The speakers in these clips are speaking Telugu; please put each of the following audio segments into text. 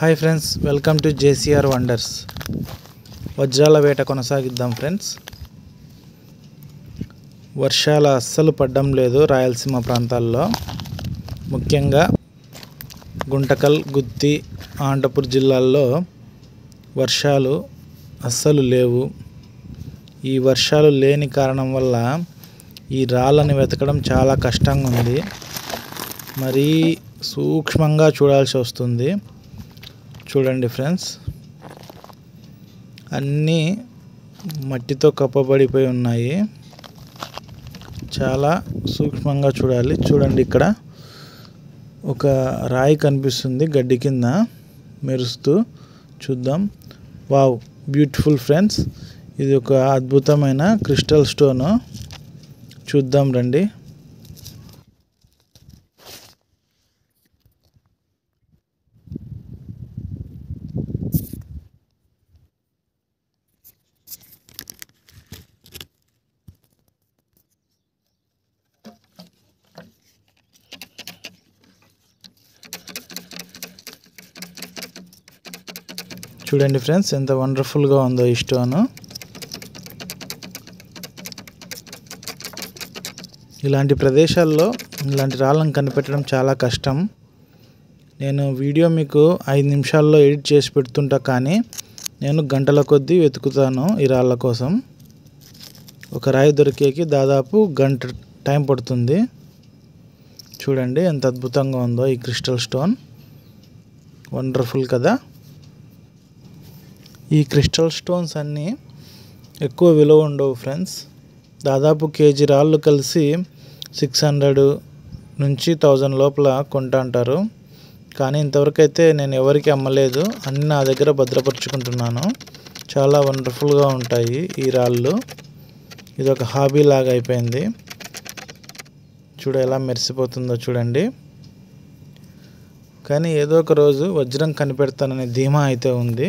hi friends welcome to JCR wonders వజ్రాల వేట కొనసాగిద్దాం ఫ్రెండ్స్ వర్షాలు అస్సలు పడ్డం లేదు రాయలసీమ ప్రాంతాల్లో ముఖ్యంగా గుంటకల్ గుత్తి ఆంటపూర్ జిల్లాల్లో వర్షాలు అస్సలు లేవు ఈ వర్షాలు లేని కారణం వల్ల ఈ రాళ్ళని వెతకడం చాలా కష్టంగా ఉంది మరీ సూక్ష్మంగా చూడాల్సి వస్తుంది చూడండి ఫ్రెండ్స్ అన్నీ మట్టితో కప్పబడిపోయి ఉన్నాయి చాలా సూక్ష్మంగా చూడాలి చూడండి ఇక్కడ ఒక రాయి కనిపిస్తుంది గడ్డి కింద మెరుస్తూ చూద్దాం వావ్ బ్యూటిఫుల్ ఫ్రెండ్స్ ఇది ఒక అద్భుతమైన క్రిస్టల్ స్టోను చూద్దాం రండి చూడండి ఫ్రెండ్స్ ఎంత వండర్ఫుల్గా ఉందో ఈ స్టోను ఇలాంటి ప్రదేశాల్లో ఇలాంటి రాళ్ళను కనిపెట్టడం చాలా కష్టం నేను వీడియో మీకు ఐదు నిమిషాల్లో ఎడిట్ చేసి పెడుతుంటా కానీ నేను గంటల కొద్దీ వెతుకుతాను ఈ రాళ్ళ కోసం ఒక రాయి దొరికేకి దాదాపు గంట టైం పడుతుంది చూడండి ఎంత అద్భుతంగా ఉందో ఈ క్రిస్టల్ స్టోన్ వండర్ఫుల్ కదా ఈ క్రిస్టల్ స్టోన్స్ అన్నీ ఎక్కువ విలువ ఉండవు ఫ్రెండ్స్ దాదాపు కేజీ రాళ్ళు కలిసి సిక్స్ హండ్రెడ్ నుంచి థౌజండ్ లోపల కొంటా అంటారు కానీ ఇంతవరకు అయితే నేను ఎవరికి అమ్మలేదు అన్నీ నా దగ్గర భద్రపరుచుకుంటున్నాను చాలా వండర్ఫుల్గా ఉంటాయి ఈ రాళ్ళు ఇది ఒక హాబీ లాగా అయిపోయింది చూడ ఎలా మెరిసిపోతుందో చూడండి కానీ ఏదో ఒక రోజు వజ్రం కనిపెడతాననే ధీమా అయితే ఉంది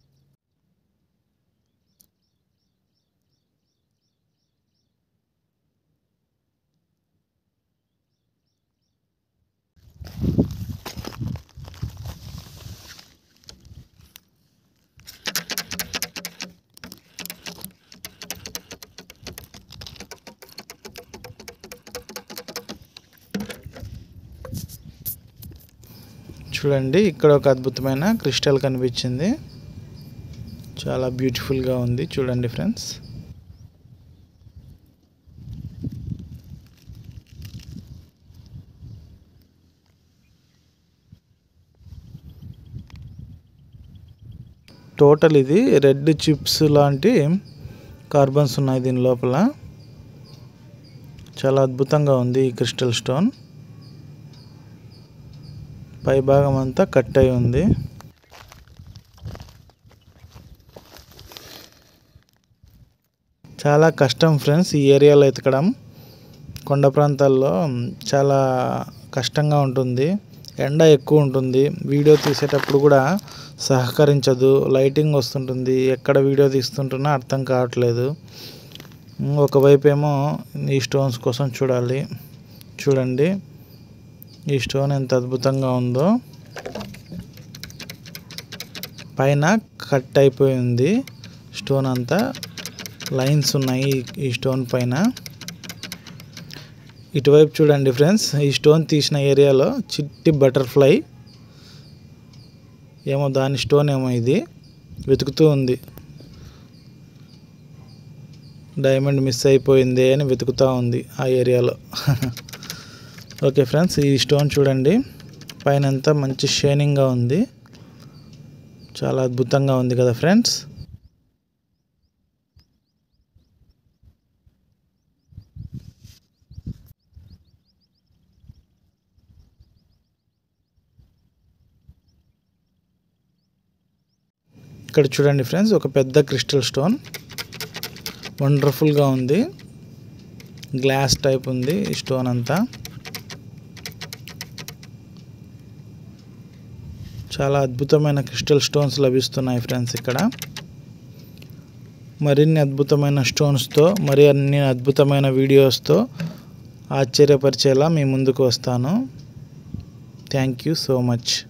చూడండి ఇక్కడ ఒక అద్భుతమైన క్రిస్టల్ కనిపించింది చాలా బ్యూటిఫుల్గా ఉంది చూడండి ఫ్రెండ్స్ టోటల్ ఇది రెడ్ చిప్స్ లాంటి కార్బన్స్ ఉన్నాయి దీని లోపల చాలా అద్భుతంగా ఉంది ఈ క్రిస్టల్ స్టోన్ పై భాగం అంతా కట్ అయి ఉంది చాలా కష్టం ఫ్రెండ్స్ ఈ ఏరియాలో ఎతకడం కొండ ప్రాంతాల్లో చాలా కష్టంగా ఉంటుంది ఎండ ఎక్కువ ఉంటుంది వీడియో తీసేటప్పుడు కూడా సహకరించదు లైటింగ్ వస్తుంటుంది ఎక్కడ వీడియో తీస్తుంటున్నా అర్థం కావట్లేదు ఒకవైపు ఏమో ఈ స్టోన్స్ కోసం చూడాలి చూడండి ఈ స్టోన్ ఎంత అద్భుతంగా ఉందో పైన కట్ అయిపోయింది స్టోన్ అంతా లైన్స్ ఉన్నాయి ఈ స్టోన్ పైన ఇటువైపు చూడండి ఫ్రెండ్స్ ఈ స్టోన్ తీసిన ఏరియాలో చిట్టి బటర్ఫ్లై ఏమో దాని స్టోన్ ఏమో ఇది వెతుకుతూ ఉంది డైమండ్ మిస్ అయిపోయింది అని వెతుకుతూ ఉంది ఆ ఏరియాలో ఓకే ఫ్రెండ్స్ ఈ స్టోన్ చూడండి పైన అంతా మంచి షైనింగ్గా ఉంది చాలా అద్భుతంగా ఉంది కదా ఫ్రెండ్స్ ఇక్కడ చూడండి ఫ్రెండ్స్ ఒక పెద్ద క్రిస్టల్ స్టోన్ వండర్ఫుల్గా ఉంది గ్లాస్ టైప్ ఉంది ఈ స్టోన్ అంతా చాలా అద్భుతమైన క్రిస్టల్ స్టోన్స్ లభిస్తున్నాయి ఫ్రెండ్స్ ఇక్కడ మరిన్ని అద్భుతమైన స్టోన్స్తో మరి అన్ని అద్భుతమైన వీడియోస్తో ఆశ్చర్యపరిచేలా మీ ముందుకు వస్తాను థ్యాంక్ యూ సో మచ్